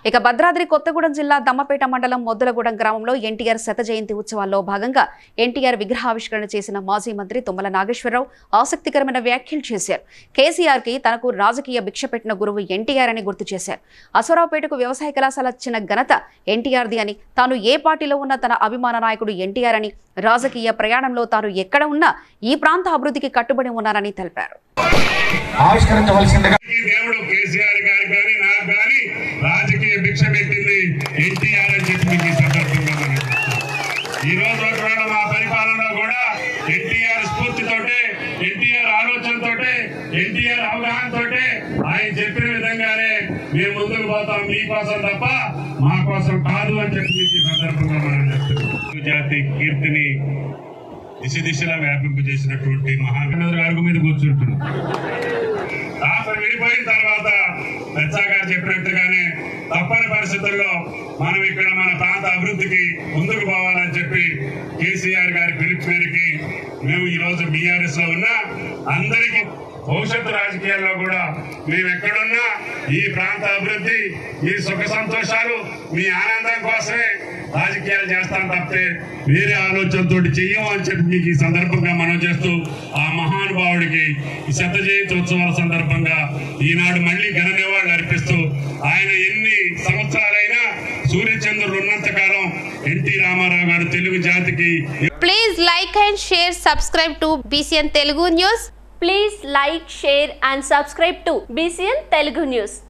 ఇక భద్రాద్రి కొత్తగూడెం జిల్లా దమ్మపేట మండలం మొద్దులగూడెం గ్రామంలో ఎన్టీఆర్ శత జయంతి ఉత్సవాల్లో భాగంగా ఎన్టీఆర్ విగ్రహావిష్కరణ చేసిన మాజీ మంత్రి తుమ్మల నాగేశ్వరరావు ఆసక్తికరమైన వ్యాఖ్యలు చేశారు కేసీఆర్ కి తనకు రాజకీయ భిక్ష పెట్టిన గురువు ఎన్టీఆర్ అని గుర్తు చేశారు అశ్వరావుపేటకు వ్యవసాయ కళాశాల ఇచ్చిన ఘనత ఎన్టీఆర్ది అని తాను ఏ పార్టీలో ఉన్న తన అభిమాన నాయకుడు ఎన్టీఆర్ అని రాజకీయ ప్రయాణంలో తాను ఎక్కడ ఉన్నా ఈ ప్రాంత అభివృద్ధికి కట్టుబడి ఉన్నారని తెలిపారు ఆవిష్కరించవలసిందిగా ఈ దేవుడు కేసీఆర్ గారు కానీ నాకు కానీ రాజకీయ భిక్ష పెట్టింది ఎన్టీఆర్ అని చెప్పి మీకు ఈ సందర్భంగా మనం ఈ రోజు ఒకవేళ మా పరిపాలనలో కూడా ఎన్టీఆర్ స్ఫూర్తితోటే ఎన్టీఆర్ ఆలోచనతోటే ఎన్టీఆర్ అవగాహనతోటే ఆయన చెప్పిన విధంగానే మేము ముందుకు పోతాం మీకోసం తప్ప మా కోసం కాదు అని చెప్పి మీకు ఈ సందర్భంగా మనం చెప్తున్నాం జాతి కీర్తిని దిశ దిశలా వ్యాపింపు చేసినటువంటి మహాగణుడు అరుగు మీద కూర్చుంటున్నాం రాష్ట్రం విడిపోయిన తర్వాత పెచ్చా గారు చెప్పినట్టుగానే తప్పని పరిస్థితుల్లో మనం ఇక్కడ మన ప్రాంత అభివృద్ధికి ముందుకు పోవాలని చెప్పి కేసీఆర్ గారి పిలుపు మేరకి మేము ఈ రోజు బీఆర్ఎస్ లో ఉన్నా అందరికీ భవిష్యత్తు రాజకీయాల్లో కూడా మేము ఎక్కడున్నా ఈ ప్రాంత అభివృద్ధి మీ సుఖ సంతోషాలు మీ ఆనందం కోసమే రాజకీయాలు చేస్తాం తప్పితే వేరే ఆలోచనతో చెయ్యం అని చెప్పి మీకు ఈ సందర్భంగా మనం చేస్తూ ఆ మహానుభావుడికి ఈ శత జయంతి ఉత్సవాల సందర్భంగా ఈనాడు మళ్ళీ ఘన నివాళులు అర్పిస్తూ ఆయన ఎన్ని సంవత్సరాలైనా సూర్యచంద్రుడు ఉన్నంత కాలం ఎన్టీ రామారావు గారు తెలుగు జాతికి Please like and share, subscribe to BCN Telugu News. Please like, share and subscribe to BCN Telugu News.